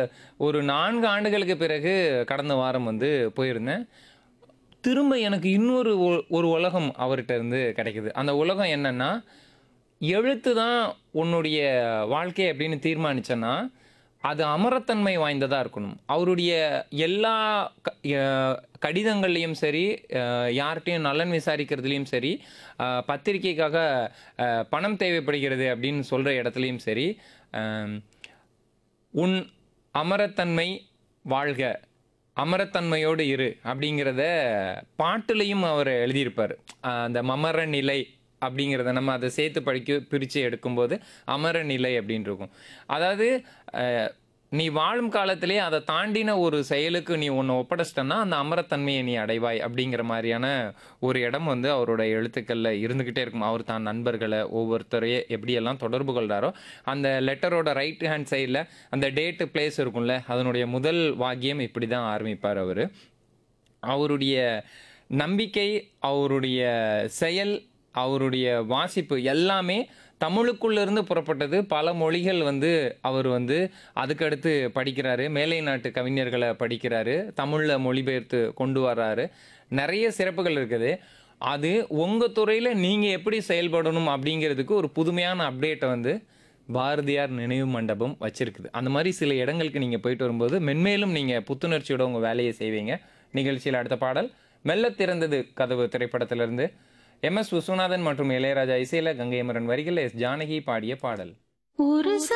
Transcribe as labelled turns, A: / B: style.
A: ஒரு நான்கு ஆண்டுகளுக்கு பிறகு கடந்த வாரம் வந்து போயிருந்தேன் திரும்ப எனக்கு இன்னொரு ஒ- ஒரு உலகம் அவர்கிட்ட இருந்து கிடைக்குது அந்த உலகம் என்னன்னா எழுத்து தான் உன்னுடைய வாழ்க்கை அப்படின்னு தீர்மானிச்சேன்னா அது அமரத்தன்மை வாய்ந்ததாக இருக்கணும் அவருடைய எல்லா க- அஹ் கடிதங்கள்லையும் சரி அஹ் யார்கிட்டயும் நலன் விசாரிக்கிறதுலையும் சரி அஹ் பத்திரிக்கைக்காக அஹ் பணம் தேவைப்படுகிறது அப்படின்னு சொல்கிற இடத்துலையும் சரி அஹ் உன் அமரத்தன்மை வாழ்க அமரத்தன்மையோடு இரு அப்படிங்கிறத பாட்டுலையும் அவர் எழுதியிருப்பார் ஆஹ் அந்த மமர நிலை அப்படிங்கிறத நம்ம அதை சேர்த்து படிக்க பிரித்து எடுக்கும்போது அமர நிலை அப்படின்னு இருக்கும் அதாவது ஆஹ் நீ வாழும் காலத்திலே அதை தாண்டின ஒரு செயலுக்கு நீ ஒன்று ஒப்படைச்சிட்டன்னா அந்த அமரத்தன்மையை நீ அடைவாய் அப்படிங்கிற மாதிரியான ஒரு இடம் வந்து அவரோட எழுத்துக்களில் இருந்துக்கிட்டே இருக்கும் அவர் தான் நண்பர்களை ஒவ்வொருத்தரையே எப்படியெல்லாம் தொடர்பு கொள்கிறாரோ அந்த லெட்டரோட ரைட் ஹேண்ட் சைடில் அந்த டேட்டு பிளேஸ் இருக்கும்ல அதனுடைய முதல் வாக்கியம் இப்படி தான் ஆரம்பிப்பார் அவர் அவருடைய நம்பிக்கை அவருடைய செயல் அவருடைய வாசிப்பு எல்லாமே தமிழுக்குள்ளேருந்து புறப்பட்டது பல மொழிகள் வந்து அவர் வந்து அதுக்கடுத்து படிக்கிறாரு மேலை நாட்டு கவிஞர்களை படிக்கிறாரு தமிழில் மொழிபெயர்த்து கொண்டு வர்றாரு நிறைய சிறப்புகள் இருக்குது அது உங்கள் துறையில் நீங்கள் எப்படி செயல்படணும் அப்படிங்கிறதுக்கு ஒரு புதுமையான அப்டேட்டை வந்து பாரதியார் நினைவு மண்டபம் வச்சிருக்குது அந்த மாதிரி சில இடங்களுக்கு நீங்கள் போயிட்டு வரும்போது மென்மேலும் நீங்கள் புத்துணர்ச்சியோட உங்கள் வேலையை செய்வீங்க நிகழ்ச்சியில் அடுத்த பாடல் மெல்ல திறந்தது கதவு திரைப்படத்திலிருந்து எம் எஸ் விஸ்வநாதன் மற்றும் இளையராஜா இசையில கங்கை அமரன் வரிகள் எஸ் ஜானகி பாடிய பாடல்
B: ஒரு